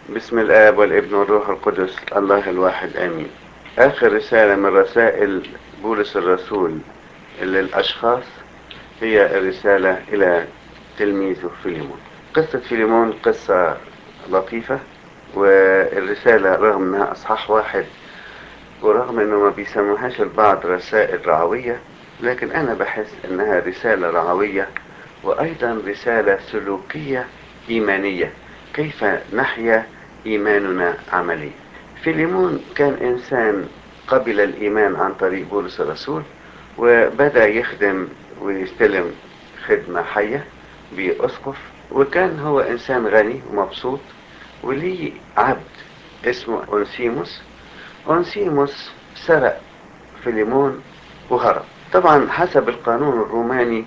بسم الآب والابن والروح القدس الله الواحد آمين آخر رسالة من رسائل بولس الرسول للأشخاص هي الرسالة إلى تلميذه فيليمون قصة فيليمون قصة لطيفة والرسالة رغم أنها أصحاح واحد ورغم أنه ما بيسموهاش البعض رسائل رعوية لكن أنا بحس أنها رسالة رعوية وأيضا رسالة سلوكية إيمانية كيف نحيا إيماننا عمليا فيليمون كان إنسان قبل الإيمان عن طريق بولس الرسول وبدأ يخدم ويستلم خدمة حية بأسقف وكان هو إنسان غني ومبسوط وليه عبد اسمه أونسيموس أونسيموس سرق فيليمون وهرب طبعا حسب القانون الروماني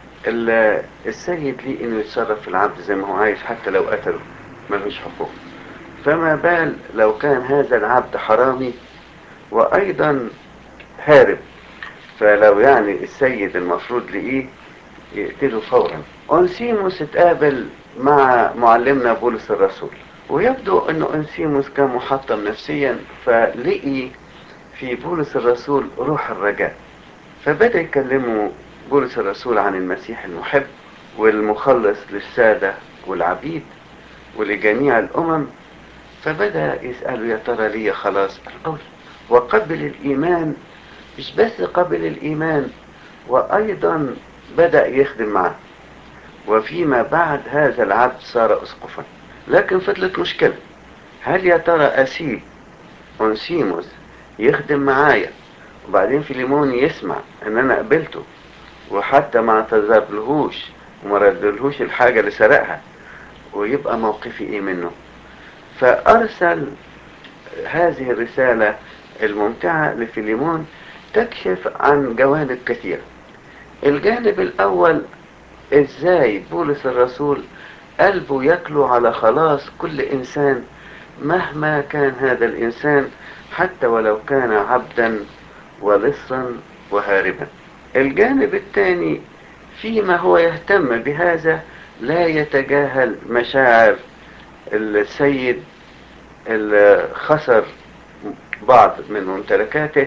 السيد ليه انه يتصرف في العبد زي ما هو عايز حتى لو قتله ملوش حقوق فما بال لو كان هذا العبد حرامي وايضا هارب فلو يعني السيد المفروض لإيه يقتله فورا أنسيموس اتقابل مع معلمنا بولس الرسول ويبدو أنه أنسيموس كان محطم نفسيا فلقي في بولس الرسول روح الرجاء فبدأ يكلمه بولس الرسول عن المسيح المحب والمخلص للسادة والعبيد ولجميع الأمم فبدأ يسأله يا ترى لي خلاص القول وقبل الإيمان مش بس قبل الإيمان وأيضا بدأ يخدم معه وفيما بعد هذا العبد صار أسقفا لكن فضلت مشكلة هل يا ترى أسيب أنسيموس يخدم معايا وبعدين فيليمون يسمع ان انا قبلته وحتى ما اعتذرلهوش وما ردلهوش الحاجة اللي سرقها ويبقى موقفي ايه منه فارسل هذه الرسالة الممتعة لفيليمون تكشف عن جوانب كثيرة الجانب الاول ازاي بولس الرسول قلبه يكلو على خلاص كل انسان مهما كان هذا الانسان حتى ولو كان عبدا ولصا وهاربا الجانب الثاني فيما هو يهتم بهذا لا يتجاهل مشاعر السيد اللي خسر بعض من ممتلكاته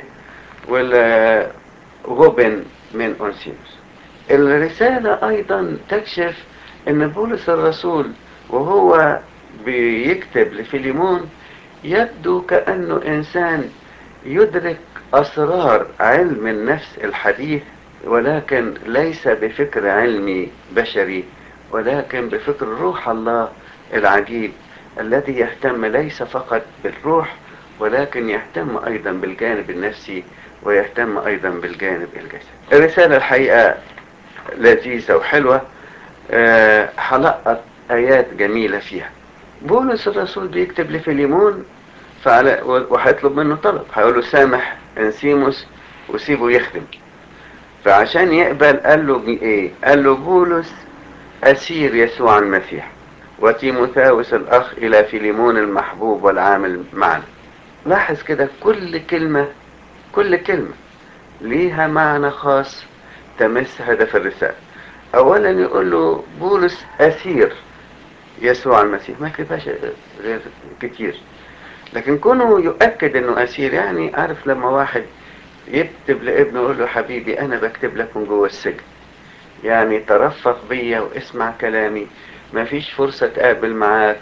والغبن من أنسيموس الرسالة أيضا تكشف أن بولس الرسول وهو بيكتب لفيليمون يبدو كأنه إنسان يدرك أسرار علم النفس الحديث ولكن ليس بفكر علمي بشري ولكن بفكر روح الله العجيب الذي يهتم ليس فقط بالروح ولكن يهتم أيضا بالجانب النفسي ويهتم أيضا بالجانب الجسدي الرسالة الحقيقة لذيذة وحلوة أه حلقت آيات جميلة فيها بولس الرسول بيكتب لفيليمون فعلى وهيطلب منه طلب هيقول له سامح انسيموس وسيبه يخدم فعشان يقبل قال له ايه قال له بولس اسير يسوع المسيح وتيموثاوس الاخ الى فيليمون المحبوب والعامل معنا لاحظ كده كل كلمة كل كلمة ليها معنى خاص تمس هدف الرسالة اولا يقول له بولس اسير يسوع المسيح ما كتبهاش غير كتير لكن كونه يؤكد انه اسير يعني عارف لما واحد يكتب لابنه يقول له حبيبي انا بكتب لك من جوه السجن يعني ترفق بيا واسمع كلامي ما فيش فرصة تقابل معاك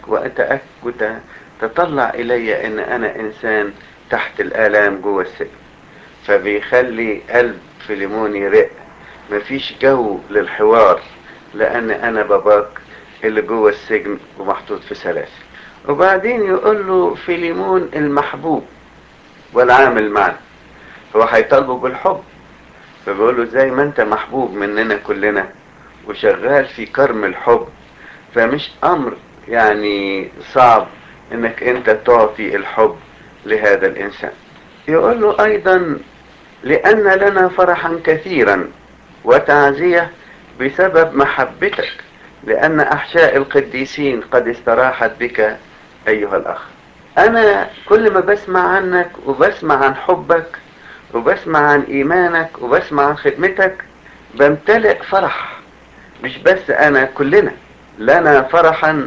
وتتطلع الي ان انا انسان تحت الالام جوه السجن فبيخلي قلب فيليمون يرق مفيش جو للحوار لان انا باباك اللي جوه السجن ومحطوط في سلاسل وبعدين يقول له فيليمون المحبوب والعامل معنا هو هيطالبه بالحب فبيقول له زي ما انت محبوب مننا كلنا وشغال في كرم الحب فمش امر يعني صعب انك انت تعطي الحب لهذا الانسان يقول له ايضا لان لنا فرحا كثيرا وتعزية بسبب محبتك لان احشاء القديسين قد استراحت بك ايها الاخ انا كل ما بسمع عنك وبسمع عن حبك وبسمع عن ايمانك وبسمع عن خدمتك بمتلئ فرح مش بس انا كلنا لنا فرحا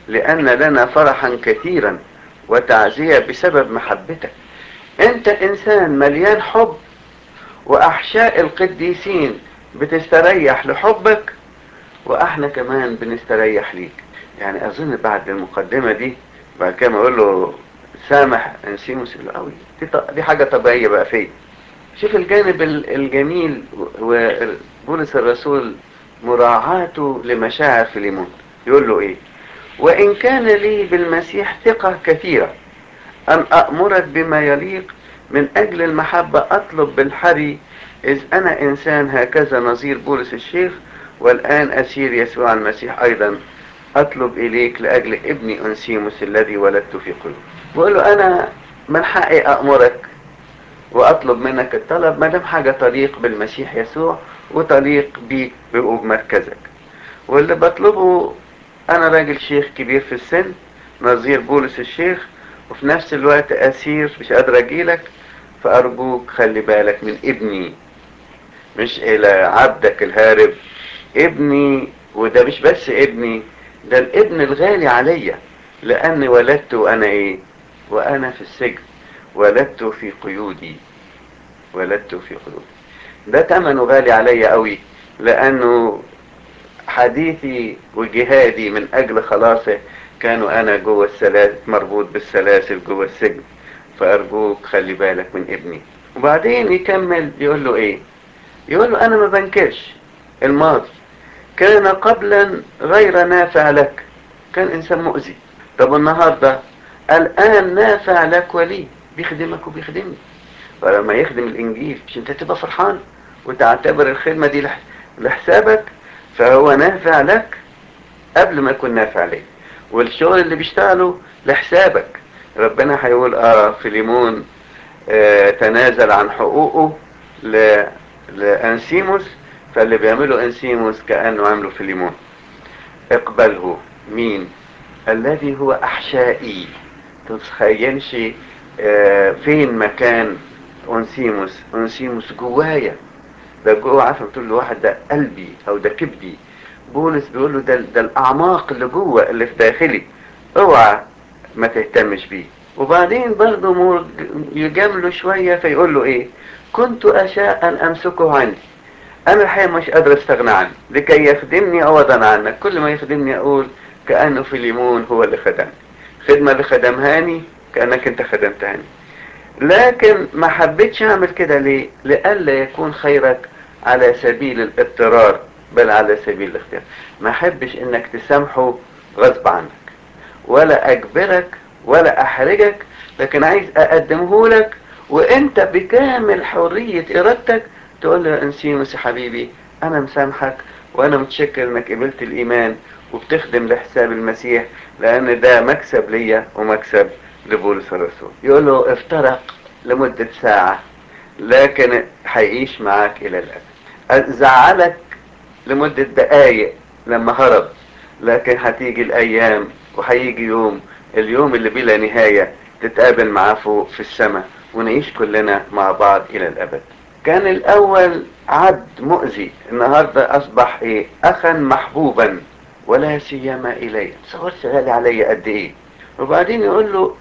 لأن لنا فرحا كثيرا وتعزية بسبب محبتك انت انسان مليان حب واحشاء القديسين بتستريح لحبك واحنا كمان بنستريح ليك يعني اظن بعد المقدمة دي بعد كده ما اقول له سامح انسيموس قوي دي, دي حاجة طبيعية بقى فيه شوف الجانب الجميل وبولس الرسول مراعاته لمشاعر فيليمون يقول له ايه وان كان لي بالمسيح ثقة كثيرة ان امرك بما يليق من اجل المحبة اطلب بالحري اذ انا انسان هكذا نظير بولس الشيخ والان اسير يسوع المسيح ايضا اطلب اليك لاجل ابني انسيموس الذي ولدت في قلوب بقول له انا من حقي امرك واطلب منك الطلب ما دام حاجه طريق بالمسيح يسوع وطريق بيك وبمركزك واللي بطلبه انا راجل شيخ كبير في السن نظير بولس الشيخ وفي نفس الوقت اسير مش قادر اجيلك فارجوك خلي بالك من ابني مش الى عبدك الهارب ابني وده مش بس ابني ده الابن الغالي عليا لاني ولدت وانا ايه وانا في السجن ولدت في قيودي ولدت في قيودي ده تمنه غالي عليا قوي لانه حديثي وجهادي من اجل خلاصه كانوا انا جوه السلاسل مربوط بالسلاسل جوه السجن فارجوك خلي بالك من ابني وبعدين يكمل يقول له ايه يقول له انا ما بنكرش الماضي كان قبلا غير نافع لك كان انسان مؤذي طب النهارده الان نافع لك ولي بيخدمك وبيخدمني فلما يخدم الانجيل مش انت تبقى فرحان وتعتبر الخدمه دي لحسابك فهو نافع لك قبل ما يكون نافع ليك والشغل اللي بيشتغله لحسابك ربنا هيقول اه فيليمون آه تنازل عن حقوقه ل... لانسيموس فاللي بيعمله انسيموس كانه عمله فيليمون اقبله مين الذي هو احشائي تتخيلش آه فين مكان انسيموس انسيموس جوايا ده جوه عارفه بتقول له واحد ده قلبي او ده كبدي بولس بيقول له ده, ده الاعماق اللي جوه اللي في داخلي اوعى ما تهتمش بيه وبعدين برضه يجامله شويه فيقول له ايه كنت اشاء ان امسكه عندي انا الحقيقه مش قادر استغنى عنه لكي يخدمني عوضا عنك كل ما يخدمني اقول كانه فيليمون هو اللي خدمني الخدمه اللي خدمهاني كانك انت خدمتهاني لكن ما حبيتش اعمل كده ليه لئلا يكون خيرك على سبيل الاضطرار بل على سبيل الاختيار ما احبش انك تسامحه غصب عنك ولا اجبرك ولا احرجك لكن عايز اقدمه لك وانت بكامل حرية ارادتك تقول له يا انسيموس يا حبيبي انا مسامحك وانا متشكر انك قبلت الايمان وبتخدم لحساب المسيح لان ده مكسب ليا ومكسب لبولس الرسول يقول له افترق لمدة ساعة لكن هيعيش معاك الى الابد زعلك لمدة دقايق لما هرب لكن هتيجي الايام وهيجي يوم اليوم اللي بلا نهاية تتقابل معاه فوق في السماء ونعيش كلنا مع بعض الى الابد كان الاول عبد مؤذي النهاردة اصبح ايه اخا محبوبا ولا سيما الي تصورت غالي عليا قد ايه وبعدين يقول له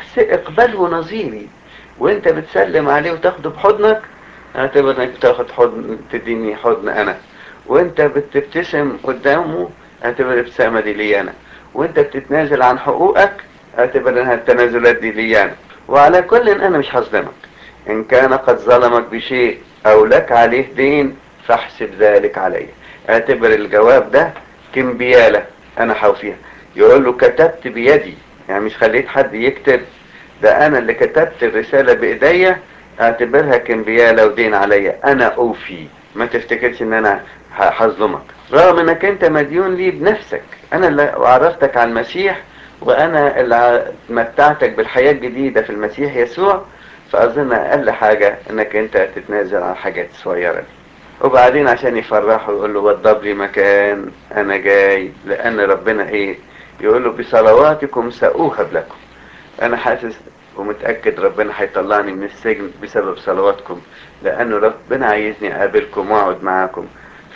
اقبله نظيري وانت بتسلم عليه وتاخده بحضنك اعتبر انك بتاخد حضن تديني حضن انا وانت بتبتسم قدامه اعتبر الابتسامة دي لي انا وانت بتتنازل عن حقوقك اعتبر انها التنازلات دي لي انا وعلى كل انا مش هظلمك ان كان قد ظلمك بشيء او لك عليه دين فاحسب ذلك علي اعتبر الجواب ده كمبيالة انا حوفيها يقول له كتبت بيدي يعني مش خليت حد يكتب ده انا اللي كتبت الرسالة بايديا اعتبرها كمبيالة ودين عليا انا اوفي ما تفتكرش ان انا هظلمك رغم انك انت مديون لي بنفسك انا اللي عرفتك على المسيح وانا اللي متعتك بالحياة الجديدة في المسيح يسوع فاظن اقل حاجة انك انت تتنازل عن حاجات صغيرة دي وبعدين عشان يفرحوا يقول له وضب لي مكان انا جاي لان ربنا ايه يقول له بصلواتكم سأوهب لكم انا حاسس ومتأكد ربنا هيطلعني من السجن بسبب صلواتكم لانه ربنا عايزني اقابلكم واقعد معاكم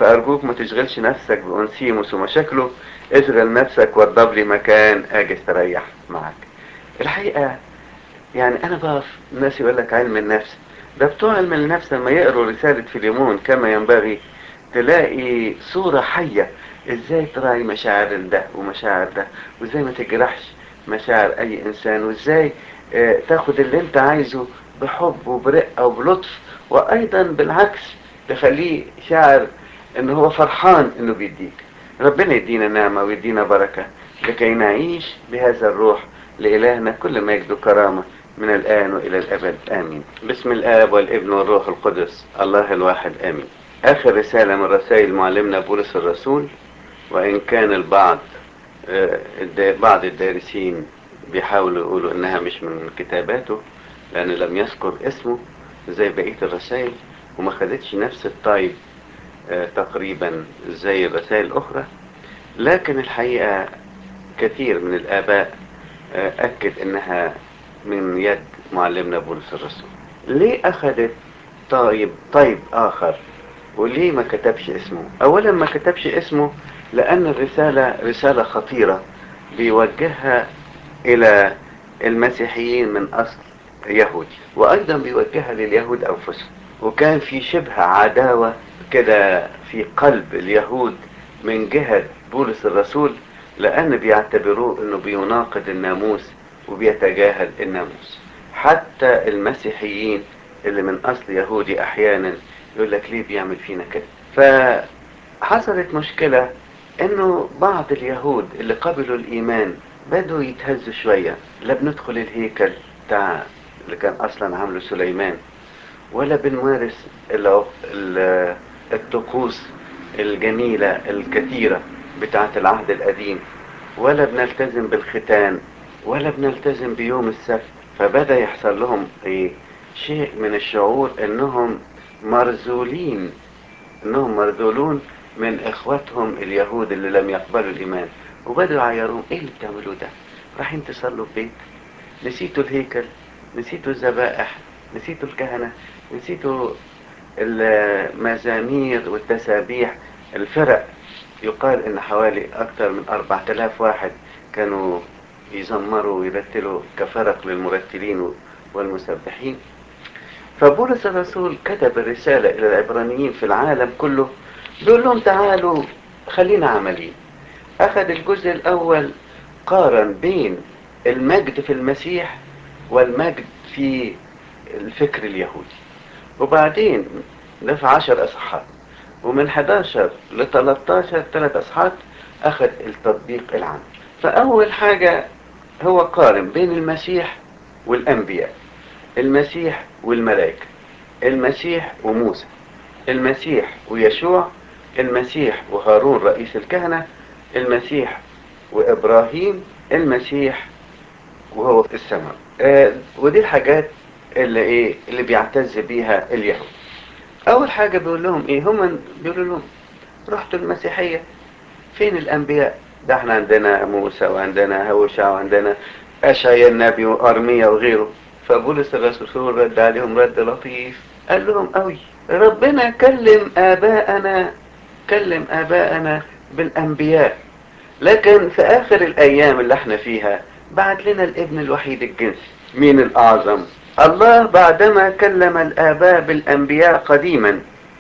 فأرجوك ما تشغلش نفسك بأنسيموس ومشاكله اشغل نفسك وضب لي مكان أجي استريح معاك الحقيقة يعني أنا بقف الناس يقول لك علم النفس ده بتوع علم النفس لما يقروا رسالة فيليمون كما ينبغي تلاقي صورة حية ازاي تراعي مشاعر ده ومشاعر ده وازاي ما تجرحش مشاعر اي انسان وازاي اه تاخد اللي انت عايزه بحب وبرقة وبلطف وايضا بالعكس تخليه شاعر ان هو فرحان انه بيديك ربنا يدينا نعمة ويدينا بركة لكي نعيش بهذا الروح لإلهنا كل مجد وكرامة من الآن وإلى الأبد آمين بسم الآب والابن والروح القدس الله الواحد آمين آخر رسالة من رسائل معلمنا بولس الرسول وإن كان البعض بعض الدارسين بيحاولوا يقولوا إنها مش من كتاباته لأن لم يذكر اسمه زي بقية الرسائل وما خدتش نفس الطيب تقريبا زي الرسائل الأخرى لكن الحقيقة كثير من الآباء أكد إنها من يد معلمنا بولس الرسول ليه أخذت طيب طيب آخر وليه ما كتبش اسمه أولا ما كتبش اسمه لأن الرسالة رسالة خطيرة بيوجهها إلى المسيحيين من أصل يهودي وأيضا بيوجهها لليهود أنفسهم وكان في شبه عداوة كده في قلب اليهود من جهة بولس الرسول لأن بيعتبروه أنه بيناقض الناموس وبيتجاهل الناموس حتى المسيحيين اللي من أصل يهودي أحيانا يقول لك ليه بيعمل فينا كده فحصلت مشكلة انه بعض اليهود اللي قبلوا الايمان بدوا يتهزوا شوية لا بندخل الهيكل بتاع اللي كان اصلا عامله سليمان ولا بنمارس الطقوس الجميلة الكثيرة بتاعة العهد القديم ولا بنلتزم بالختان ولا بنلتزم بيوم السبت فبدأ يحصل لهم ايه شيء من الشعور انهم مرذولين انهم مرذولون من اخواتهم اليهود اللي لم يقبلوا الايمان وبدأوا يعيروهم ايه اللي بتعملوه ده رايحين تصلوا في بيت نسيتوا الهيكل نسيتوا الذبائح نسيتوا الكهنة نسيتوا المزامير والتسابيح الفرق يقال ان حوالي اكثر من اربعة الاف واحد كانوا يزمروا ويرتلوا كفرق للمرتلين والمسبحين فبولس الرسول كتب الرسالة إلى العبرانيين في العالم كله بيقول لهم تعالوا خلينا عمليين أخذ الجزء الأول قارن بين المجد في المسيح والمجد في الفكر اليهودي وبعدين ده في عشر أصحاب ومن 11 ل 13 ثلاث أصحاب أخذ التطبيق العام فأول حاجة هو قارن بين المسيح والأنبياء المسيح والملائكة المسيح وموسى المسيح ويشوع المسيح وهارون رئيس الكهنة المسيح وإبراهيم المسيح وهو في السماء آه ودي الحاجات اللي ايه اللي بيعتز بيها اليهود اول حاجة بيقول لهم ايه هم بيقولوا لهم رحتوا المسيحية فين الانبياء ده احنا عندنا موسى وعندنا هوشع وعندنا اشعيا النبي وارميا وغيره فبولس الرسول رد عليهم رد لطيف قال لهم قوي ربنا كلم اباءنا كلم اباءنا بالانبياء لكن في اخر الايام اللي احنا فيها بعت لنا الابن الوحيد الجنسي مين الاعظم الله بعدما كلم الاباء بالانبياء قديما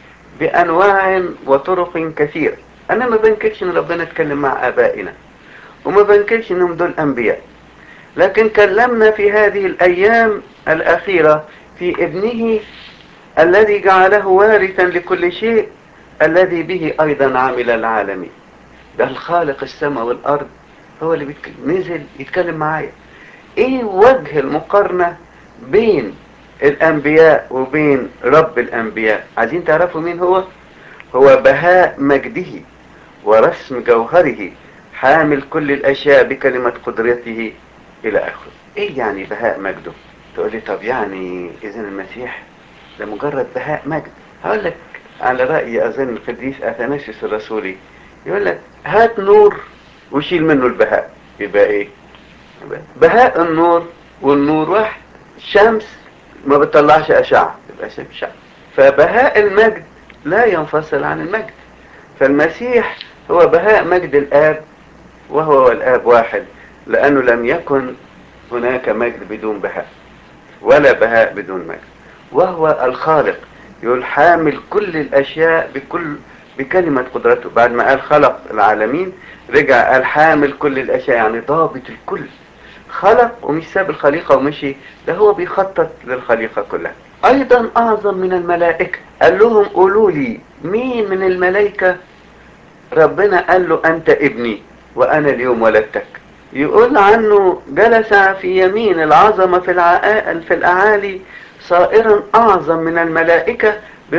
بانواع وطرق كثيره انا ما بنكرش ان ربنا اتكلم مع ابائنا وما بنكرش انهم دول انبياء لكن كلمنا في هذه الايام الاخيره في ابنه الذي جعله وارثا لكل شيء الذي به ايضا عمل العالمين ده الخالق السماء والارض هو اللي بيتكلم نزل يتكلم معايا ايه وجه المقارنة بين الانبياء وبين رب الانبياء عايزين تعرفوا مين هو هو بهاء مجده ورسم جوهره حامل كل الاشياء بكلمة قدرته الى اخره ايه يعني بهاء مجده تقول لي طب يعني اذا المسيح ده مجرد بهاء مجد هقول لك على رأي اظن القديس اثناسيوس الرسولي يقول لك هات نور وشيل منه البهاء يبقى ايه بهاء النور والنور واحد الشمس ما بتطلعش اشعة يبقى شمس فبهاء المجد لا ينفصل عن المجد فالمسيح هو بهاء مجد الآب وهو والآب واحد لأنه لم يكن هناك مجد بدون بهاء ولا بهاء بدون مجد وهو الخالق يقول حامل كل الأشياء بكل بكلمة قدرته بعد ما قال خلق العالمين رجع قال حامل كل الأشياء يعني ضابط الكل خلق ومش ساب الخليقة ومشي ده هو بيخطط للخليقة كلها أيضا أعظم من الملائكة قال لهم قولوا لي مين من الملائكة ربنا قال له أنت ابني وأنا اليوم ولدتك يقول عنه جلس في يمين العظمة في, العقائل في الأعالي صائرا أعظم من الملائكة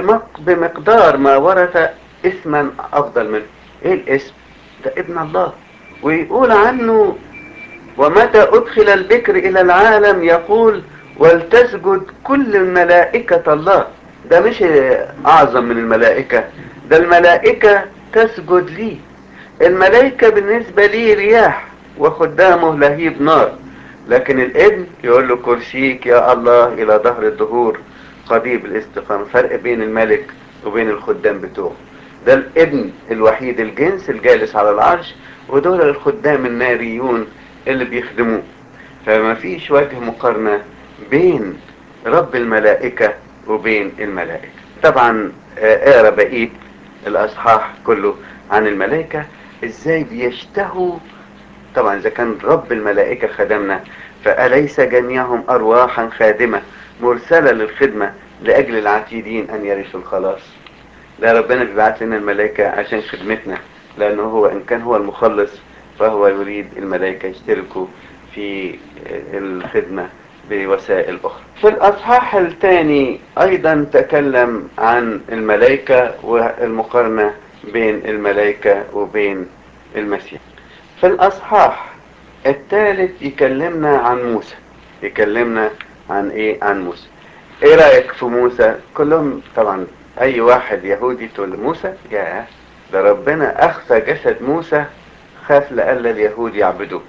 بمقدار ما ورث اسما أفضل منه إيه الاسم؟ ده ابن الله ويقول عنه ومتى أدخل البكر إلى العالم يقول ولتسجد كل الملائكة الله ده مش أعظم من الملائكة ده الملائكة تسجد لي الملائكة بالنسبة لي رياح وخدامه لهيب نار لكن الابن يقول له كرسيك يا الله إلى ظهر الدهور قضيب الاستقامة فرق بين الملك وبين الخدام بتوعه ده الابن الوحيد الجنس الجالس على العرش ودول الخدام الناريون اللي بيخدموه فما فيش وجه مقارنة بين رب الملائكة وبين الملائكة طبعا اقرا بقية الاصحاح كله عن الملائكة ازاي بيشتهوا طبعا اذا كان رب الملائكة خدمنا فأليس جميعهم أرواحا خادمة مرسلة للخدمة لأجل العتيدين أن يرثوا الخلاص ده ربنا بيبعت لنا الملائكة عشان خدمتنا لأنه هو إن كان هو المخلص فهو يريد الملائكة يشتركوا في الخدمة بوسائل أخرى في الأصحاح الثاني أيضا تكلم عن الملائكة والمقارنة بين الملائكة وبين المسيح في الأصحاح الثالث يكلمنا عن موسى يكلمنا عن إيه عن موسى إيه رأيك في موسى كلهم طبعا أي واحد يهودي تقول موسى يا ده ربنا أخفى جسد موسى خاف لألا اليهود يعبدوه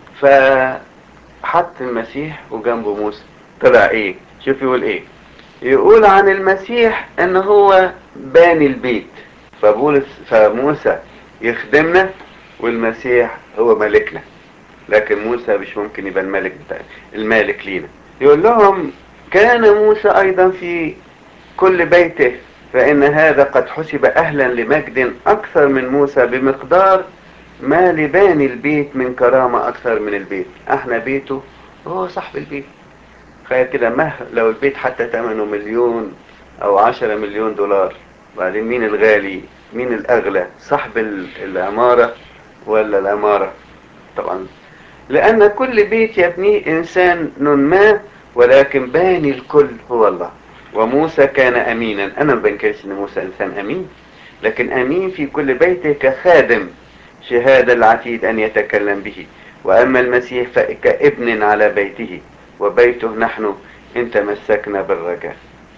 فحط المسيح وجنبه موسى طلع ايه شوف يقول ايه يقول عن المسيح ان هو باني البيت فبولس فموسى يخدمنا والمسيح هو ملكنا لكن موسى مش ممكن يبقى الملك بتاع المالك لينا يقول لهم كان موسى ايضا في كل بيته فان هذا قد حسب اهلا لمجد اكثر من موسى بمقدار ما لباني البيت من كرامة أكثر من البيت احنا بيته هو صاحب البيت تخيل كده مه لو البيت حتى ثمنه مليون أو عشرة مليون دولار بعدين مين الغالي مين الأغلى صاحب العمارة ولا العمارة طبعا لأن كل بيت يبنيه إنسان ما ولكن باني الكل هو الله وموسى كان أمينا أنا ما بنكرش إن موسى إنسان أمين لكن أمين في كل بيته كخادم شهادة العتيد أن يتكلم به وأما المسيح فكابن على بيته وبيته نحن إن تمسكنا بالرجاء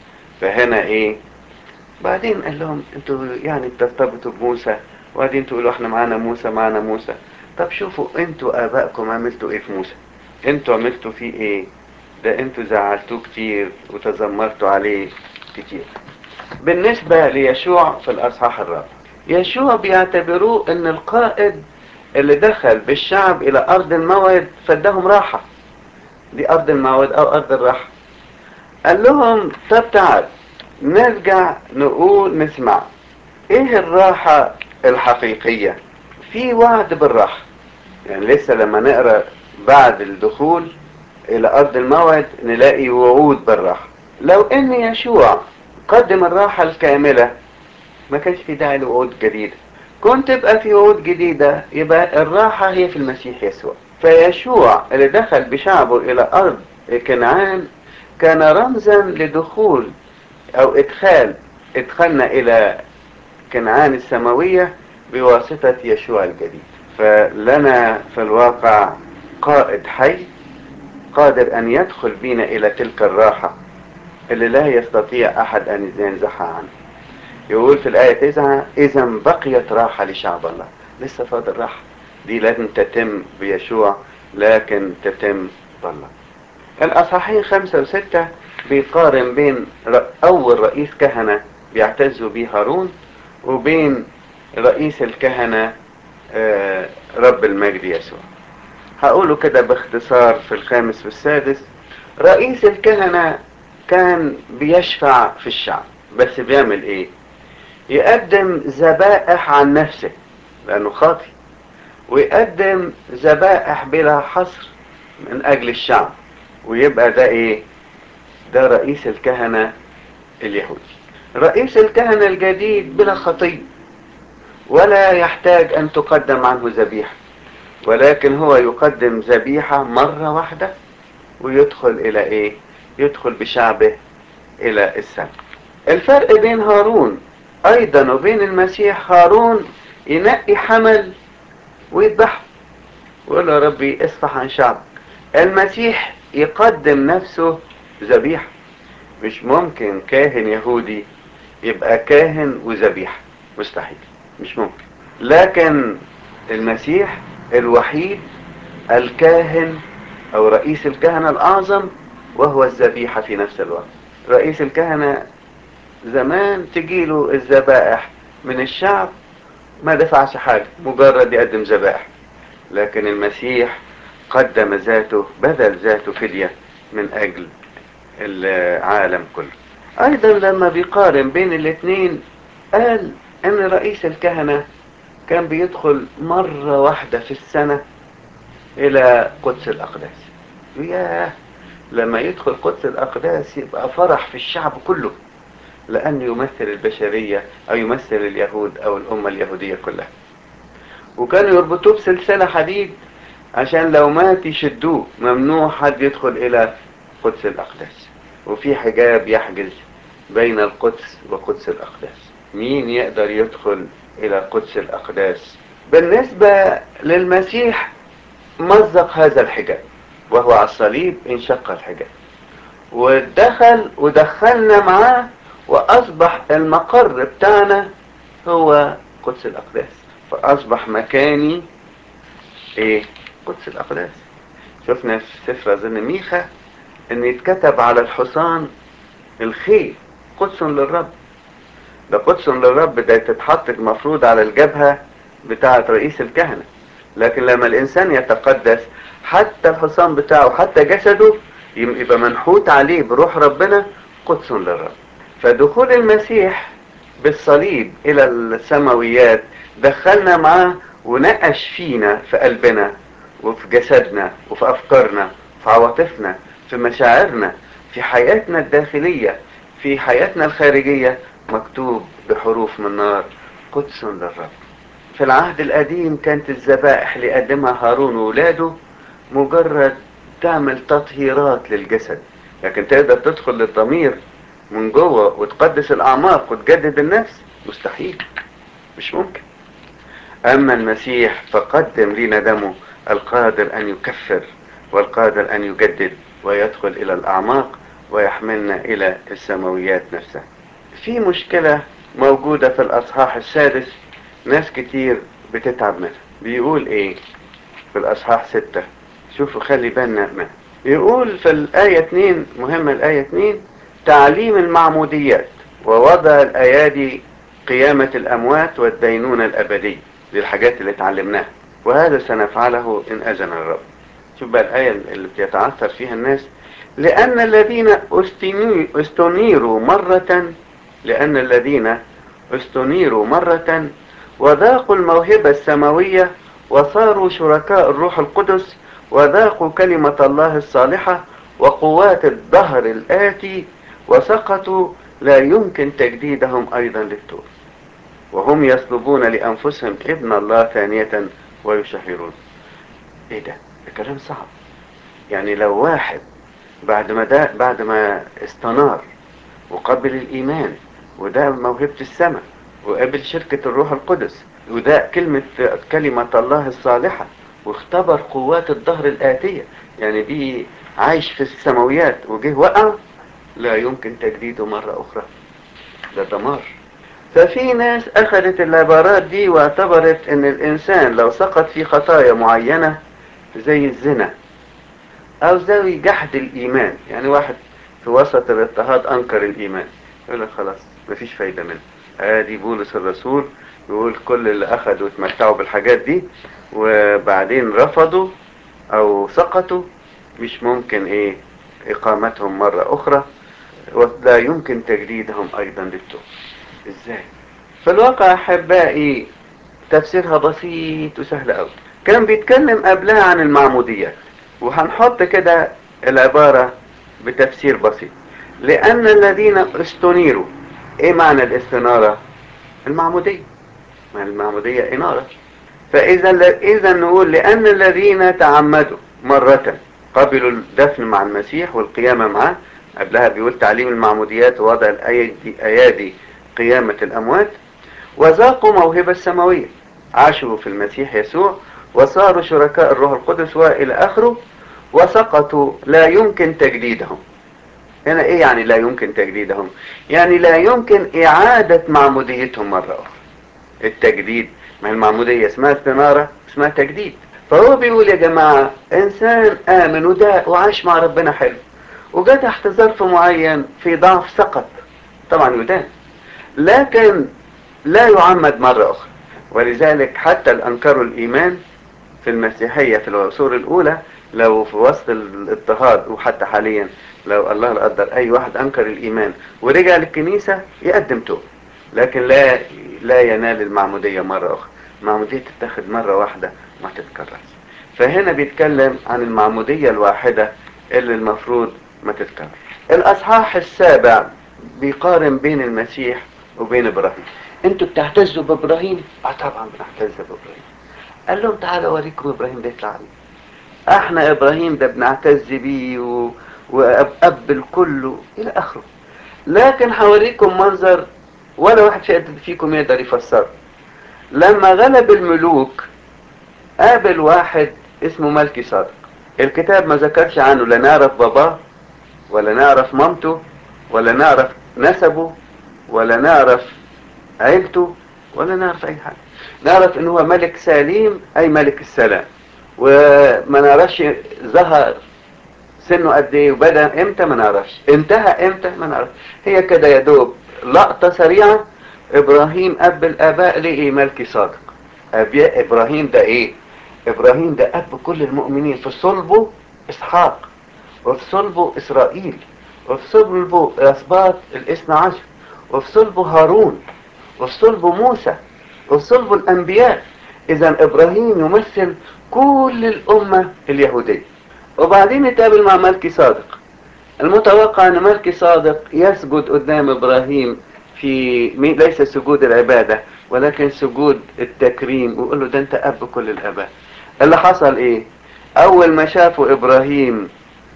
فهنا إيه بعدين قال لهم انتوا يعني بترتبطوا بموسى وبعدين تقولوا احنا معانا موسى معانا موسى طب شوفوا انتوا ابائكم عملتوا ايه في موسى انتوا عملتوا فيه ايه ده انتوا زعلتوه كتير وتذمرتوا عليه كتير بالنسبة ليشوع في الاصحاح الرابع يشوع بيعتبروه ان القائد اللي دخل بالشعب الى ارض الموعد فادهم راحة دي ارض الموعد او ارض الراحة قال لهم طب تعال نرجع نقول نسمع ايه الراحة الحقيقية في وعد بالراحة يعني لسه لما نقرأ بعد الدخول الى ارض الموعد نلاقي وعود بالراحة لو ان يشوع قدم الراحة الكاملة ما كانش في داعي لوعود جديدة كنت تبقى في وعود جديدة يبقى الراحة هي في المسيح يسوع فيشوع اللي دخل بشعبه الى ارض كنعان كان رمزا لدخول او ادخال ادخلنا الى كنعان السماوية بواسطة يشوع الجديد فلنا في الواقع قائد حي قادر ان يدخل بنا الى تلك الراحة اللي لا يستطيع احد ان ينزعها عنه يقول في الآية 9 إذا بقيت راحة لشعب الله لسه فاضل راحة دي لازم تتم بيشوع لكن تتم بالله الأصحاحين خمسة وستة بيقارن بين أول رئيس كهنة بيعتزوا بيه هارون وبين رئيس الكهنة آه، رب المجد يسوع هقوله كده باختصار في الخامس والسادس رئيس الكهنة كان بيشفع في الشعب بس بيعمل ايه يقدم ذبائح عن نفسه لانه خاطي ويقدم ذبائح بلا حصر من اجل الشعب ويبقى ده ايه ده رئيس الكهنة اليهودي رئيس الكهنة الجديد بلا خطية ولا يحتاج ان تقدم عنه ذبيحة ولكن هو يقدم ذبيحة مرة واحدة ويدخل الى ايه يدخل بشعبه الى السماء الفرق بين هارون ايضا وبين المسيح هارون ينقي حمل ويذبحه ويقول له يا ربي اصفح عن شعبك المسيح يقدم نفسه ذبيحة مش ممكن كاهن يهودي يبقى كاهن وذبيحة مستحيل مش ممكن لكن المسيح الوحيد الكاهن او رئيس الكهنة الاعظم وهو الذبيحة في نفس الوقت رئيس الكهنة زمان تجيله الذبائح من الشعب ما دفعش حاجة مجرد يقدم ذبائح لكن المسيح قدم ذاته بذل ذاته فدية من اجل العالم كله ايضا لما بيقارن بين الاثنين قال ان رئيس الكهنة كان بيدخل مرة واحدة في السنة الى قدس الاقداس ياه لما يدخل قدس الاقداس يبقى فرح في الشعب كله لانه يمثل البشرية او يمثل اليهود او الامة اليهودية كلها وكانوا يربطوه بسلسلة حديد عشان لو مات يشدوه ممنوع حد يدخل الى قدس الاقداس وفي حجاب يحجز بين القدس وقدس الاقداس مين يقدر يدخل الى قدس الاقداس بالنسبة للمسيح مزق هذا الحجاب وهو على الصليب انشق الحجاب ودخل ودخلنا معاه واصبح المقر بتاعنا هو قدس الاقداس فاصبح مكاني ايه قدس الاقداس شفنا في سفر اظن ميخا ان يتكتب على الحصان الخيل قدس للرب ده قدس للرب ده تتحط المفروض على الجبهة بتاعة رئيس الكهنة لكن لما الانسان يتقدس حتى الحصان بتاعه حتى جسده يبقى منحوت عليه بروح ربنا قدس للرب فدخول المسيح بالصليب الى السماويات دخلنا معاه ونقش فينا في قلبنا وفي جسدنا وفي افكارنا في عواطفنا في مشاعرنا في حياتنا الداخلية في حياتنا الخارجية مكتوب بحروف من نار قدس للرب في العهد القديم كانت الذبائح اللي قدمها هارون وولاده مجرد تعمل تطهيرات للجسد لكن تقدر تدخل للضمير من جوه وتقدس الاعماق وتجدد النفس مستحيل مش ممكن اما المسيح فقدم لنا دمه القادر ان يكفر والقادر ان يجدد ويدخل الى الاعماق ويحملنا الى السماويات نفسها في مشكلة موجودة في الاصحاح السادس ناس كتير بتتعب منها بيقول ايه في الاصحاح ستة شوفوا خلي بالنا منها يقول في الآية 2 مهمة الآية 2 تعليم المعموديات ووضع الأيادي قيامة الأموات والدينونة الأبدية دي الحاجات اللي اتعلمناها وهذا سنفعله إن أذن الرب شوف بقى الآية اللي بيتعثر فيها الناس لأن الذين استنيروا مرة لأن الذين استنيروا مرة وذاقوا الموهبة السماوية وصاروا شركاء الروح القدس وذاقوا كلمة الله الصالحة وقوات الدهر الآتي وسقطوا لا يمكن تجديدهم أيضا للتوب وهم يطلبون لأنفسهم ابن الله ثانية ويشهرون ايه ده ده كلام صعب يعني لو واحد بعد ما ده بعد ما استنار وقبل الإيمان وده موهبة السماء وقبل شركة الروح القدس وده كلمة كلمة الله الصالحة واختبر قوات الظهر الآتية يعني دي عايش في السماويات وجه وقع لا يمكن تجديده مرة أخرى ده دمار ففي ناس أخذت العبارات دي واعتبرت أن الإنسان لو سقط في خطايا معينة زي الزنا أو زي جحد الإيمان يعني واحد في وسط الاضطهاد أنكر الإيمان يقول لك خلاص مفيش فايدة منه آدي بولس الرسول يقول كل اللي اخذوا اتمتعوا بالحاجات دي وبعدين رفضوا او سقطوا مش ممكن ايه اقامتهم مرة اخرى ولا يمكن تجديدهم ايضا للتوبة ازاي في الواقع احبائي تفسيرها بسيط وسهل قوي كان بيتكلم قبلها عن المعموديات وهنحط كده العبارة بتفسير بسيط لأن الذين استنيروا إيه معنى الاستنارة؟ المعمودية ما المعمودية إنارة فإذا إذا نقول لأن الذين تعمدوا مرة قبلوا الدفن مع المسيح والقيامة معه قبلها بيقول تعليم المعموديات ووضع الأيدي أيادي قيامة الأموات وذاقوا موهبة السماوية عاشوا في المسيح يسوع وصاروا شركاء الروح القدس وإلى آخره وسقطوا لا يمكن تجديدهم هنا ايه يعني لا يمكن تجديدهم يعني لا يمكن اعادة معموديتهم مرة اخرى التجديد ما المعمودية اسمها استنارة اسمها تجديد فهو بيقول يا جماعة انسان امن وده وعاش مع ربنا حلو وجاء تحت ظرف معين في ضعف سقط طبعا يدان لكن لا يعمد مرة اخرى ولذلك حتى الانكروا الايمان في المسيحية في العصور الاولى لو في وسط الاضطهاد وحتى حاليا لو الله لا قدر اي واحد انكر الايمان ورجع للكنيسة يقدم توبة لكن لا لا ينال المعمودية مرة اخرى المعمودية تتاخد مرة واحدة ما تتكررش فهنا بيتكلم عن المعمودية الواحدة اللي المفروض ما تتكرر الاصحاح السابع بيقارن بين المسيح وبين ابراهيم انتوا بتعتزوا بابراهيم اه طبعا بنعتز بابراهيم قال لهم تعالوا اوريكم ابراهيم ده يطلع عليه احنا ابراهيم ده بنعتز بيه و... واب الكل الى اخره لكن هوريكم منظر ولا واحد فيكم يقدر يفسره لما غلب الملوك قابل واحد اسمه ملكي صادق الكتاب ما ذكرش عنه لا نعرف باباه ولا نعرف مامته ولا نعرف نسبه ولا نعرف عيلته ولا نعرف اي حاجه نعرف ان هو ملك سليم اي ملك السلام وما نعرفش ظهر سنه قد ايه وبدا امتى ما نعرفش انتهى امتى ما نعرفش هي كده يا دوب لقطه سريعه ابراهيم اب الاباء لقي ملكي صادق ابياء ابراهيم ده ايه ابراهيم ده اب كل المؤمنين في صلبه اسحاق وفي صلبه اسرائيل وفي صلبه اسباط الاثنى عشر وفي صلبه هارون وفي صلبه موسى وفي صلبه الانبياء اذا ابراهيم يمثل كل الامه اليهوديه وبعدين يتقابل مع ملكي صادق المتوقع ان ملكي صادق يسجد قدام ابراهيم في ليس سجود العبادة ولكن سجود التكريم ويقول له ده انت اب كل الاباء اللي حصل ايه اول ما شافوا ابراهيم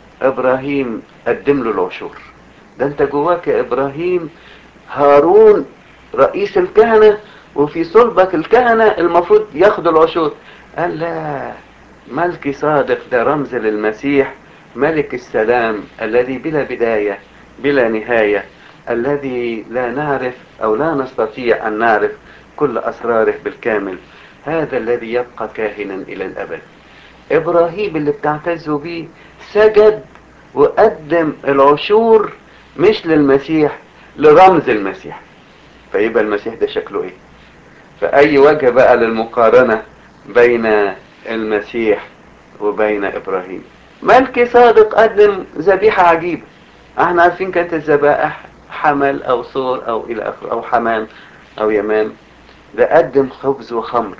ابراهيم قدم له العشور ده انت جواك يا ابراهيم هارون رئيس الكهنة وفي صلبك الكهنة المفروض ياخدوا العشور قال لا ملكي صادق ده رمز للمسيح ملك السلام الذي بلا بداية بلا نهاية الذي لا نعرف أو لا نستطيع أن نعرف كل أسراره بالكامل هذا الذي يبقى كاهنا إلى الأبد إبراهيم اللي بتعتزوا بيه سجد وقدم العشور مش للمسيح لرمز المسيح فيبقى المسيح ده شكله ايه فأي وجه بقى للمقارنة بين المسيح وبين إبراهيم ملكي صادق قدم ذبيحة عجيبة احنا عارفين كانت الذبائح حمل او صور او الى اخره او حمام او يمام ده قدم خبز وخمر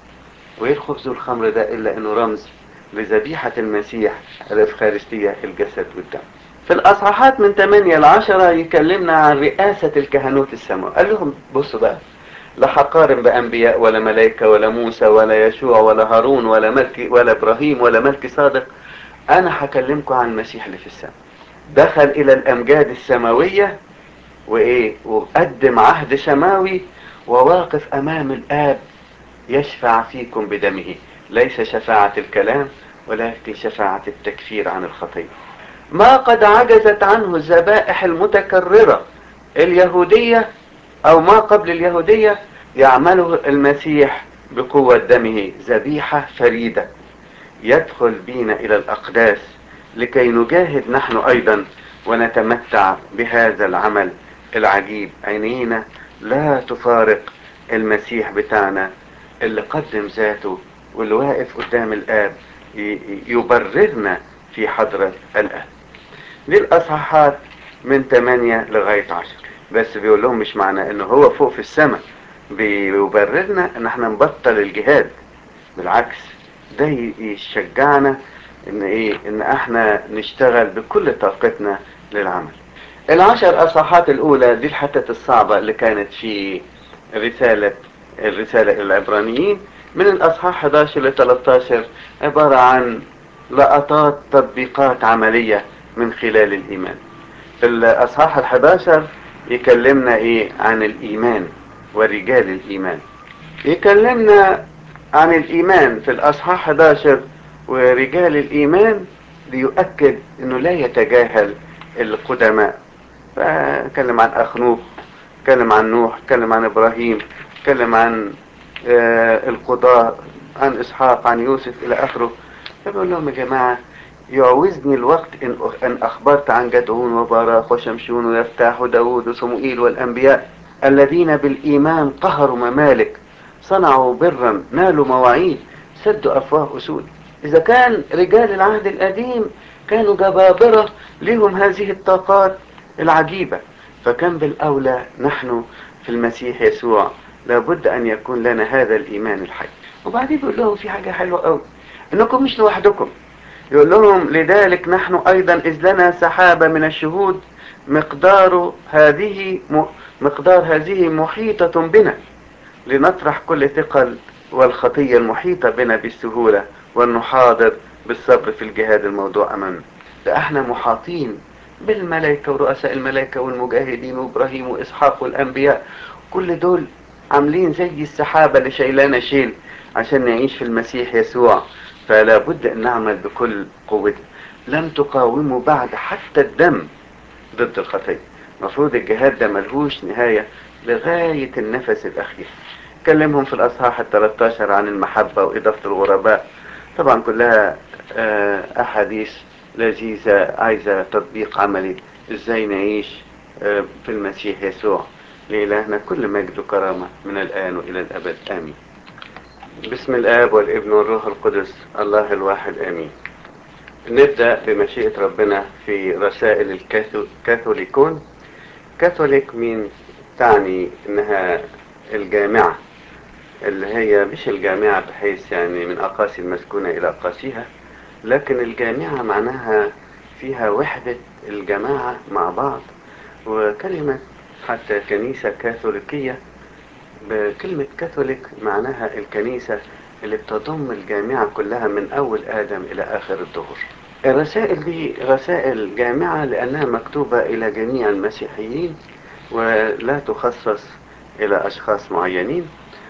وايه الخبز والخمر ده الا انه رمز لذبيحة المسيح الافخارستية الجسد والدم في الاصحاحات من 8 ل 10 يكلمنا عن رئاسة الكهنوت السماوي قال لهم بصوا بقى لا هقارن بانبياء ولا ملائكة ولا موسى ولا يشوع ولا هارون ولا ملكي ولا ابراهيم ولا ملكي صادق انا هكلمكم عن المسيح اللي في السماء دخل الى الامجاد السماوية وايه وقدم عهد سماوي وواقف امام الاب يشفع فيكم بدمه ليس شفاعة الكلام ولكن شفاعة التكفير عن الخطية ما قد عجزت عنه الذبائح المتكررة اليهودية او ما قبل اليهودية يعمله المسيح بقوة دمه ذبيحة فريدة يدخل بينا الى الاقداس لكي نجاهد نحن ايضا ونتمتع بهذا العمل العجيب عينينا لا تفارق المسيح بتاعنا اللي قدم ذاته واللي واقف قدام الآب يبررنا في حضرة الآب دي الأصحاحات من 8 لغاية 10 بس بيقول لهم مش معنى انه هو فوق في السماء بيبررنا ان احنا نبطل الجهاد بالعكس ده يشجعنا ان ايه ان احنا نشتغل بكل طاقتنا للعمل العشر اصحاحات الاولى دي الحتة الصعبة اللي كانت في رسالة الرسالة الى العبرانيين من الاصحاح 11 ل 13 عبارة عن لقطات تطبيقات عملية من خلال الايمان في الاصحاح ال 11 يكلمنا ايه عن الايمان ورجال الايمان يكلمنا عن الايمان في الاصحاح 11 ورجال الايمان ليؤكد انه لا يتجاهل القدماء فكلم عن اخنوخ اتكلم عن نوح اتكلم عن ابراهيم اتكلم عن آه القضاء عن اسحاق عن يوسف الى اخره فبقول لهم يا جماعه يعوزني الوقت إن, إن أخبرت عن جدعون وباراخ وشمشون ويفتاح وداود وصموئيل والأنبياء الذين بالإيمان قهروا ممالك صنعوا برا نالوا مواعيد سدوا أفواه أسود إذا كان رجال العهد القديم كانوا جبابرة لهم هذه الطاقات العجيبة فكان بالأولى نحن في المسيح يسوع لابد أن يكون لنا هذا الإيمان الحي وبعدين بيقول لهم في حاجة حلوة قوي إنكم مش لوحدكم يقول لهم لذلك نحن أيضا إذ لنا سحابة من الشهود مقدار هذه مقدار هذه محيطة بنا لنطرح كل ثقل والخطية المحيطة بنا بالسهولة والنحاضر بالصبر في الجهاد الموضوع أمامنا ده احنا محاطين بالملائكة ورؤساء الملائكة والمجاهدين وإبراهيم وإسحاق والأنبياء كل دول عاملين زي السحابة اللي شايلانا شيل عشان نعيش في المسيح يسوع فلا بد أن نعمل بكل قوتنا لم تقاوموا بعد حتى الدم ضد الخطية المفروض الجهاد ده ملهوش نهاية لغاية النفس الأخير كلمهم في الأصحاح ال 13 عن المحبة وإضافة الغرباء طبعا كلها أحاديث لذيذة عايزة تطبيق عملي إزاي نعيش في المسيح يسوع لإلهنا كل مجد وكرامة من الآن وإلى الأبد آمين بسم الآب والابن والروح القدس الله الواحد آمين نبدأ بمشيئة ربنا في رسائل الكاثوليكون كاثوليك مين تعني انها الجامعة اللي هي مش الجامعة بحيث يعني من أقاصي المسكونة إلى أقاصيها لكن الجامعة معناها فيها وحدة الجماعة مع بعض وكلمة حتى كنيسة كاثوليكية بكلمة كاثوليك معناها الكنيسة اللي بتضم الجامعة كلها من أول آدم إلى آخر الدهور الرسائل دي رسائل جامعة لأنها مكتوبة إلى جميع المسيحيين ولا تخصص إلى أشخاص معينين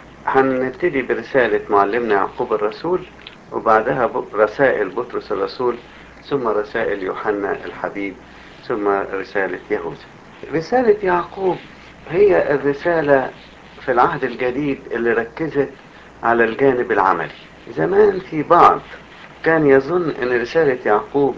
هنبتدي برسالة معلمنا يعقوب الرسول وبعدها رسائل بطرس الرسول ثم رسائل يوحنا الحبيب ثم رسالة يهوذا رسالة يعقوب هي الرسالة في العهد الجديد اللي ركزت على الجانب العملي زمان في بعض كان يظن ان رسالة يعقوب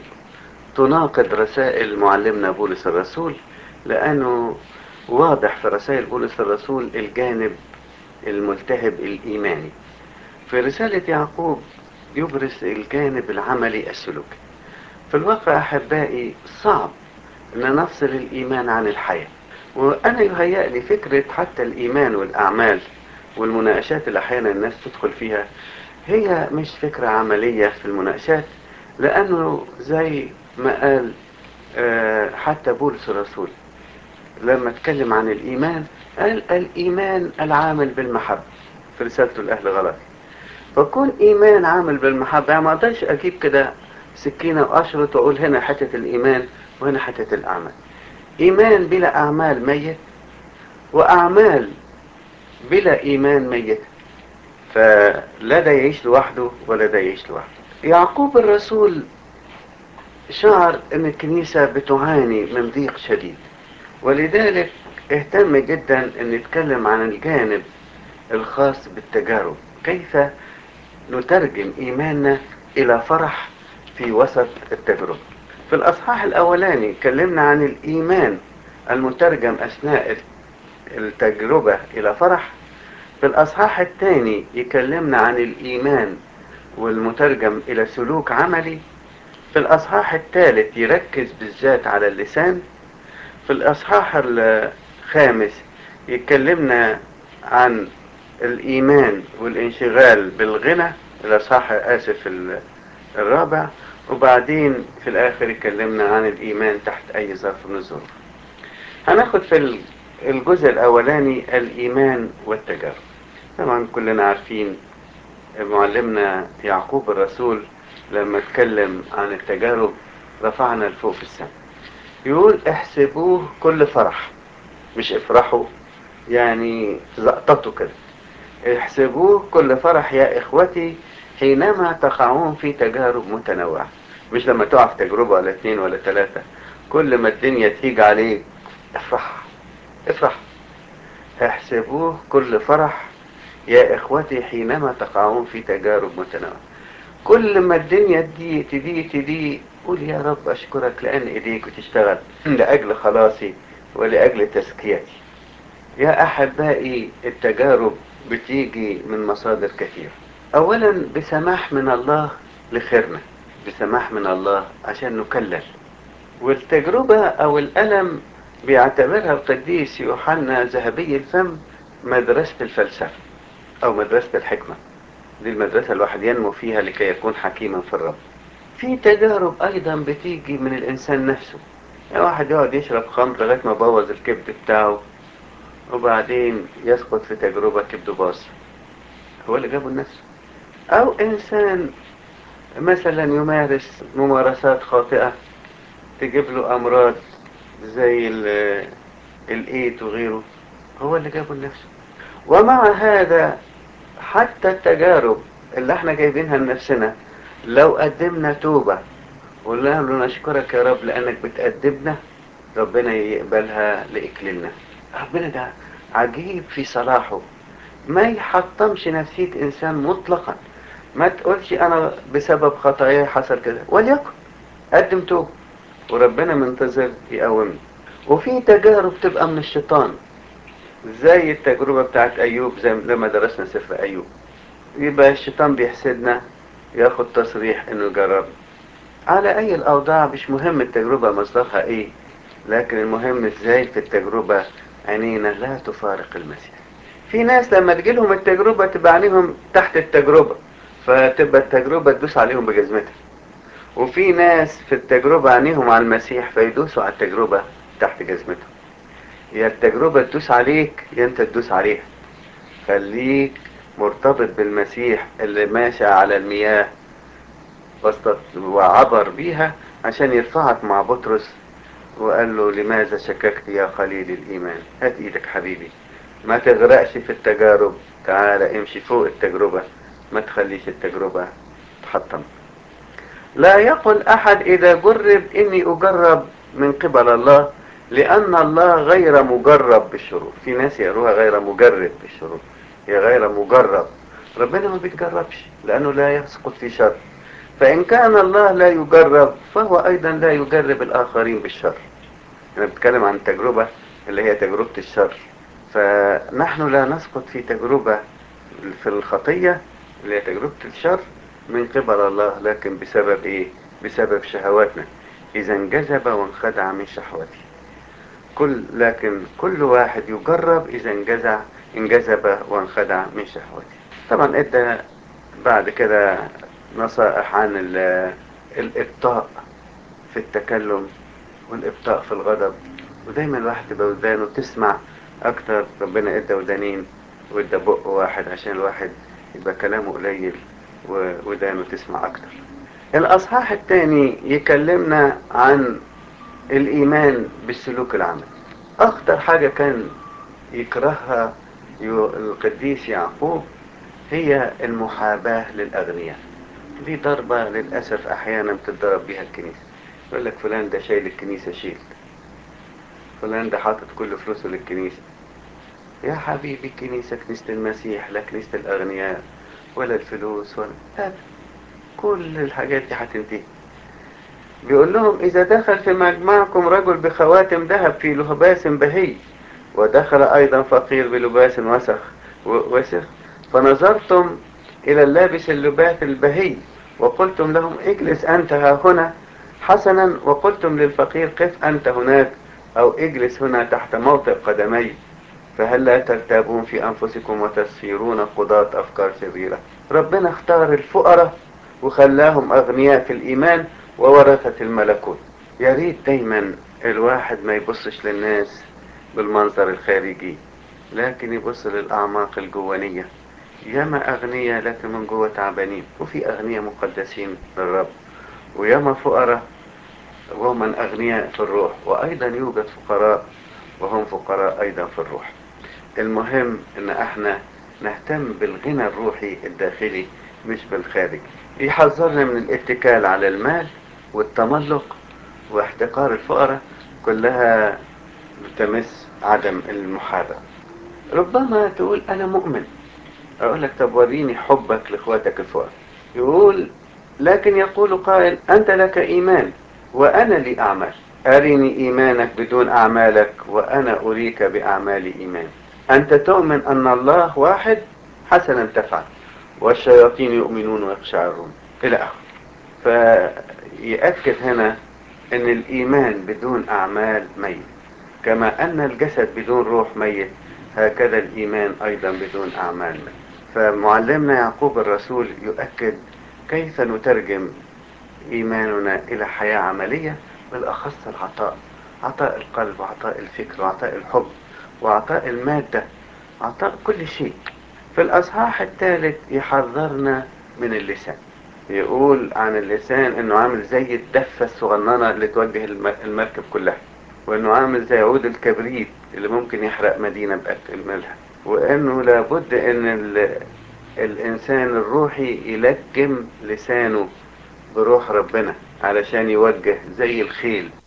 تناقض رسائل معلمنا بولس الرسول لانه واضح في رسائل بولس الرسول الجانب الملتهب الايماني في رسالة يعقوب يبرز الجانب العملي السلوكي في الواقع احبائي صعب ان نفصل الايمان عن الحياه وانا يهيأ لي فكرة حتى الايمان والاعمال والمناقشات اللي احيانا الناس تدخل فيها هي مش فكرة عملية في المناقشات لانه زي ما قال حتى بولس الرسول لما اتكلم عن الايمان قال الايمان العامل بالمحبة في رسالته لاهل غلط فكون ايمان عامل بالمحبة يعني ما اقدرش اجيب كده سكينة واشرط واقول هنا حتة الايمان وهنا حتة الاعمال إيمان بلا أعمال ميت وأعمال بلا إيمان ميت فلا ده يعيش لوحده ولا ده يعيش لوحده يعقوب الرسول شعر أن الكنيسة بتعاني من ضيق شديد ولذلك اهتم جدا أن يتكلم عن الجانب الخاص بالتجارب كيف نترجم إيماننا إلى فرح في وسط التجربة في الأصحاح الأولاني اتكلمنا عن الإيمان المترجم أثناء التجربة إلى فرح في الأصحاح الثاني يكلمنا عن الإيمان والمترجم إلى سلوك عملي في الأصحاح الثالث يركز بالذات على اللسان في الأصحاح الخامس يتكلمنا عن الإيمان والانشغال بالغنى الأصحاح آسف الرابع وبعدين في الآخر يكلمنا عن الإيمان تحت أي ظرف من الظروف هناخد في الجزء الأولاني الإيمان والتجارب طبعا كلنا عارفين معلمنا يعقوب الرسول لما اتكلم عن التجارب رفعنا لفوق في السماء يقول احسبوه كل فرح مش افرحوا يعني زقطته كده احسبوه كل فرح يا اخوتي حينما تقعون في تجارب متنوعة مش لما تقع في تجربة ولا اتنين ولا تلاتة كل ما الدنيا تيجي عليك افرح افرح احسبوه كل فرح يا اخوتي حينما تقعون في تجارب متنوعة كل ما الدنيا تضيق تضيق تضيق قول يا رب اشكرك لان ايديك بتشتغل لاجل خلاصي ولاجل تزكيتي يا احبائي التجارب بتيجي من مصادر كثيرة اولا بسماح من الله لخيرنا بسماح من الله عشان نكلل والتجربة او الالم بيعتبرها القديس يوحنا ذهبي الفم مدرسة الفلسفة او مدرسة الحكمة دي المدرسة الواحد ينمو فيها لكي يكون حكيما في الرب في تجارب ايضا بتيجي من الانسان نفسه يعني واحد يقعد يشرب خمر لغاية ما بوظ الكبد بتاعه وبعدين يسقط في تجربة كبده باظ هو اللي جابه لنفسه او انسان مثلا يمارس ممارسات خاطئة تجيب له امراض زي الايد وغيره هو اللي جابه لنفسه ومع هذا حتى التجارب اللي احنا جايبينها لنفسنا لو قدمنا توبة وقلنا له نشكرك يا رب لانك بتقدمنا ربنا يقبلها لإكليلنا ربنا ده عجيب في صلاحه ما يحطمش نفسية انسان مطلقا ما تقولش انا بسبب خطاياي حصل كده وليكن قدم توبة وربنا منتظر يقومني وفي تجارب تبقى من الشيطان زي التجربة بتاعت ايوب زي لما درسنا سفر ايوب يبقى الشيطان بيحسدنا ياخد تصريح انه يجرب على اي الاوضاع مش مهم التجربة مصدرها ايه لكن المهم ازاي في التجربة عينينا لا تفارق المسيح في ناس لما تجيلهم التجربة تبقى عينيهم تحت التجربة فتبقى التجربة تدوس عليهم بجزمتها وفي ناس في التجربة عينيهم على المسيح فيدوسوا على التجربة تحت جزمتهم يا التجربة تدوس عليك يا انت تدوس عليها خليك مرتبط بالمسيح اللي ماشي على المياه وعبر بيها عشان يرفعك مع بطرس وقال له لماذا شككت يا خليل الإيمان هات إيدك حبيبي ما تغرقش في التجارب تعال امشي فوق التجربة ما تخليش التجربة تحطم لا يقل أحد إذا جرب إني أجرب من قبل الله لأن الله غير مجرب بالشرور في ناس يقروها غير مجرب بالشرور هي غير مجرب ربنا ما بيتجربش لأنه لا يسقط في شر فإن كان الله لا يجرب فهو أيضا لا يجرب الآخرين بالشر أنا بتكلم عن تجربة اللي هي تجربة الشر فنحن لا نسقط في تجربة في الخطية اللي هي تجربة الشر من قبل الله لكن بسبب إيه بسبب شهواتنا إذا انجذب وانخدع من شهوته كل لكن كل واحد يجرب إذا انجزع انجذب وانخدع من شهوته طبعا ادى بعد كده نصائح عن الإبطاء في التكلم والإبطاء في الغضب ودايما الواحد تبقى ودانه تسمع أكتر ربنا إدى ودانين وإدى بق واحد عشان الواحد يبقى كلامه قليل ودانه تسمع أكتر الأصحاح الثاني يكلمنا عن الإيمان بالسلوك العملي أخطر حاجة كان يكرهها القديس يعقوب هي المحاباة للأغنياء دي ضربة للأسف أحيانا بتضرب بيها الكنيسة يقول لك فلان ده شايل الكنيسة شيل فلان ده حاطط كل فلوسه للكنيسة يا حبيبي كنيسة كنيسة المسيح لا كنيسة الأغنياء ولا الفلوس ولا لا كل الحاجات دي هتنتهي بيقول لهم إذا دخل في مجمعكم رجل بخواتم ذهب في لباس بهي ودخل أيضا فقير بلباس وسخ و- وسخ فنظرتم إلى اللابس اللباس البهي وقلتم لهم اجلس أنت ها هنا حسنا وقلتم للفقير قف أنت هناك أو اجلس هنا تحت موطئ قدمي فهل لا ترتابون في أنفسكم وتسيرون قضاة أفكار شريرة ربنا اختار الفقراء وخلاهم أغنياء في الإيمان وورثة الملكوت يا ريت دايما الواحد ما يبصش للناس بالمنظر الخارجي لكن يبص للأعماق الجوانية ياما أغنياء لكن من جوه تعبانين وفي أغنياء مقدسين للرب وياما فقراء وهم أغنياء في الروح وأيضا يوجد فقراء وهم فقراء أيضا في الروح المهم ان احنا نهتم بالغنى الروحي الداخلي مش بالخارج يحذرنا من الاتكال على المال والتملق واحتقار الفقراء كلها تمس عدم المحاباة ربما تقول انا مؤمن اقول لك طب وريني حبك لاخواتك الفقراء يقول لكن يقول قائل انت لك ايمان وانا لي اعمال ارني ايمانك بدون اعمالك وانا اريك باعمال ايمان انت تؤمن ان الله واحد حسنا تفعل والشياطين يؤمنون ويقشعرون الى اخره فيأكد هنا ان الايمان بدون اعمال ميت كما ان الجسد بدون روح ميت هكذا الايمان ايضا بدون اعمال ميت فمعلمنا يعقوب الرسول يؤكد كيف نترجم ايماننا الى حياة عملية بالاخص العطاء عطاء القلب وعطاء الفكر وعطاء الحب وعطاء المادة عطاء كل شيء في الاصحاح الثالث يحذرنا من اللسان يقول عن اللسان انه عامل زي الدفة الصغننة اللي توجه الم- المركب كلها وانه عامل زي عود الكبريت اللي ممكن يحرق مدينة بأكملها وانه لابد ان ال... الانسان الروحي يلجم لسانه بروح ربنا علشان يوجه زي الخيل